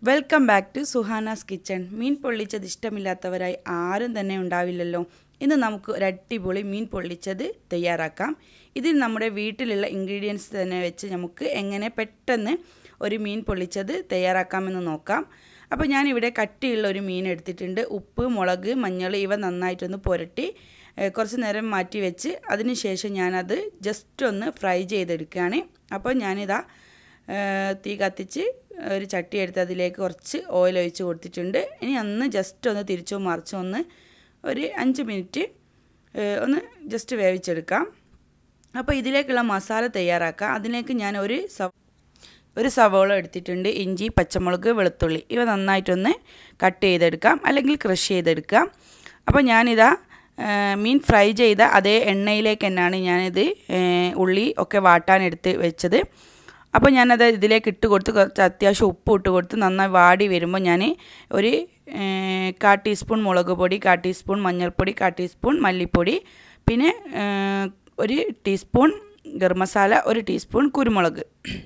welcome back to സുഹാനാസ് kitchen മീൻ പൊള്ളിച്ചത് ഇഷ്ടമില്ലാത്തവരായി ആരും തന്നെ ഉണ്ടാവില്ലല്ലോ ഇന്ന് നമുക്ക് ഒരു അടിപൊളി മീൻ പൊള്ളിച്ചത് തയ്യാറാക്കാം ഇതിൽ നമ്മുടെ വീട്ടിലുള്ള ഇൻഗ്രീഡിയൻസ് തന്നെ വെച്ച് നമുക്ക് എങ്ങനെ പെട്ടെന്ന് ഒരു മീൻ പൊള്ളിച്ചത് തയ്യാറാക്കാമെന്ന് നോക്കാം അപ്പോൾ ഞാനിവിടെ കട്ടിയുള്ള ഒരു മീൻ എടുത്തിട്ടുണ്ട് ഉപ്പ് മുളക് മഞ്ഞൾ ഇവ നന്നായിട്ടൊന്ന് പുരട്ടി ഏഹ്, കുറച്ച് നേരം മാറ്റി വെച്ച് അതിന് ശേഷം ഞാനത് ജസ്റ്റ് ഒന്ന് ഫ്രൈ ചെയ്തെടുക്കുകയാണ് അപ്പോൾ ഞാനിതാ ഏഹ്, തീ കത്തിച്ച് ഒരു ചട്ടി എടുത്ത് അതിലേക്ക് കുറച്ച് ഓയിൽ ഒഴിച്ച് കൊടുത്തിട്ടുണ്ട് ഇനി ഒന്ന് ജസ്റ്റ് ഒന്ന് തിരിച്ചോ മറിച്ചോ ഒന്ന് ഒരു അഞ്ച് മിനിറ്റ് ഏഹ്, ഒന്ന് ജസ്റ്റ് വേവിച്ചെടുക്കാം അപ്പോൾ ഇതിലേക്കുള്ള മസാല തയ്യാറാക്കാം അതിലേക്ക് ഞാൻ ഒരു സ ഒരു സവോള എടുത്തിട്ടുണ്ട് ഇഞ്ചി പച്ചമുളക് വെളുത്തുള്ളി ഇവ നന്നായിട്ടൊന്ന് കട്ട് ചെയ്തെടുക്കാം അല്ലെങ്കിൽ ക്രഷ് ചെയ്തെടുക്കാം അപ്പോൾ ഞാനിതാ ആ, മീൻ ഫ്രൈ ചെയ്ത അതേ എണ്ണയിലേക്ക് തന്നെയാണ് ഞാനിത് ഏ, ഉള്ളി ഒക്കെ വാട്ടാനെടുത്ത് വെച്ചത് അപ്പോൾ ഞാനത് ഇതിലേക്ക് ഇട്ട് കൊടുത്ത് കുറച്ച് അത്യാവശ്യം ഉപ്പ് ഇട്ട് കൊടുത്ത് നന്നായി വാടി വരുമ്പോൾ ഞാൻ ഒരു ഏ, കാ ടീസ്പൂൺ മുളക് പൊടി കാ ടീസ്പൂൺ മഞ്ഞൾപ്പൊടി കാ ടീസ്പൂൺ മല്ലിപ്പൊടി പിന്നെ ഏ, ഒരു ടീസ്പൂൺ ഗരം മസാല ഒരു ടീസ്പൂൺ കുരുമുളക്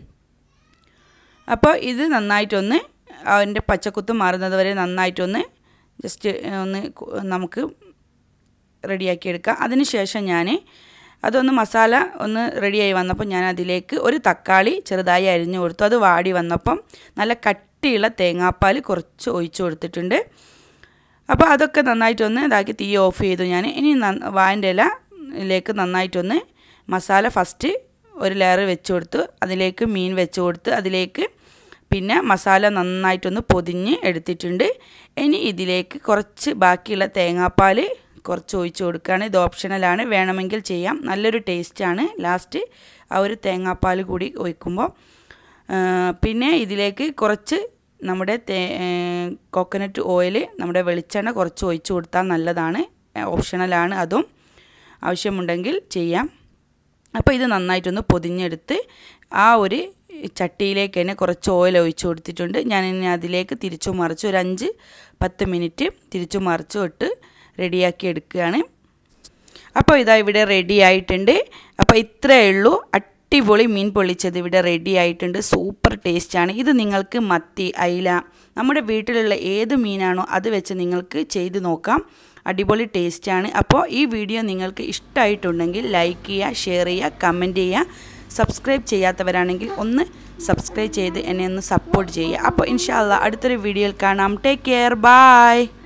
അപ്പോൾ ഇത് നന്നായിട്ടൊന്ന് അതിൻ്റെ പച്ചക്കുത്ത് മാറുന്നത് വരെ നന്നായിട്ടൊന്ന് ജസ്റ്റ് ഒന്ന് കു- നമുക്ക് റെഡിയാക്കി എടുക്കാം അതിന് ശേഷം ഞാൻ അതൊന്ന് മസാല ഒന്ന് റെഡിയായി വന്നപ്പോൾ ഞാൻ അതിലേക്ക് ഒരു തക്കാളി ചെറുതായി അരിഞ്ഞു കൊടുത്തു അത് വാടി വന്നപ്പം നല്ല കട്ടിയുള്ള തേങ്ങാപ്പാൽ കുറച്ച് ഒഴിച്ചു കൊടുത്തിട്ടുണ്ട് അപ്പോൾ അതൊക്കെ നന്നായിട്ടൊന്ന് ഇതാക്കി തീ ഓഫ് ചെയ്തു ഞാൻ ഇനി നന്ന- വാഴൻ്റെ ഇലയിലേക്ക് നന്നായിട്ടൊന്ന് മസാല ഫസ്റ്റ് ഒരു ലെയർ വെച്ച് കൊടുത്തു അതിലേക്ക് മീൻ വെച്ച് കൊടുത്ത് അതിലേക്ക് പിന്നെ മസാല നന്നായിട്ടൊന്ന് പൊതിഞ്ഞ് എടുത്തിട്ടുണ്ട് ഇനി ഇതിലേക്ക് കുറച്ച് ബാക്കിയുള്ള തേങ്ങാപ്പാൽ കുറച്ച് ഒഴിച്ച് കൊടുക്കുകയാണ് ഇത് ഓപ്ഷണലാണ് വേണമെങ്കിൽ ചെയ്യാം നല്ലൊരു ടേസ്റ്റാണ് ലാസ്റ്റ് ആ ഒരു തേങ്ങാപ്പാൽ കൂടി ഒഴിക്കുമ്പോൾ ആ, പിന്നെ ഇതിലേക്ക് കുറച്ച് നമ്മുടെ തേ കോക്കനട്ട് ഓയിൽ നമ്മുടെ വെളിച്ചെണ്ണ കുറച്ച് ഒഴിച്ച് കൊടുത്താൽ നല്ലതാണ് ഓപ്ഷണലാണ് അതും ആവശ്യമുണ്ടെങ്കിൽ ചെയ്യാം അപ്പോൾ ഇത് നന്നായിട്ടൊന്ന് പൊതിഞ്ഞെടുത്ത് ആ ഒരു ചട്ടിയിലേക്ക് തന്നെ കുറച്ച് ഓയിൽ ഒഴിച്ച് കൊടുത്തിട്ടുണ്ട് ഞാൻ ഇനി അതിലേക്ക് തിരിച്ചു മറിച്ച് ഒരു അഞ്ച് പത്ത് മിനിറ്റ് തിരിച്ചു മറിച്ചു ഇട്ട് റെഡിയാക്കി എടുക്കുകയാണ് അപ്പോൾ ഇതാ ഇവിടെ റെഡി ആയിട്ടുണ്ട് അപ്പോൾ ഇത്രയേ ഉള്ളൂ അടിപൊളി മീൻ പൊള്ളിച്ചത് ഇവിടെ റെഡി ആയിട്ടുണ്ട് സൂപ്പർ ടേസ്റ്റാണ് ഇത് നിങ്ങൾക്ക് മത്തി അയില നമ്മുടെ വീട്ടിലുള്ള ഏത് മീനാണോ അത് വെച്ച് നിങ്ങൾക്ക് ചെയ്ത് നോക്കാം അടിപൊളി ടേസ്റ്റാണ് അപ്പോൾ ഈ വീഡിയോ നിങ്ങൾക്ക് ഇഷ്ടമായിട്ടുണ്ടെങ്കിൽ ലൈക്ക് ചെയ്യുക ഷെയർ ചെയ്യുക കമൻറ്റ് ചെയ്യുക സബ്സ്ക്രൈബ് ചെയ്യാത്തവരാണെങ്കിൽ ഒന്ന് സബ്സ്ക്രൈബ് ചെയ്ത് എന്നെ ഒന്ന് സപ്പോർട്ട് ചെയ്യുക അപ്പോൾ ഇൻഷാല്ല അടുത്തൊരു വീഡിയോയിൽ കാണാം ടേക്ക് കെയർ ബൈ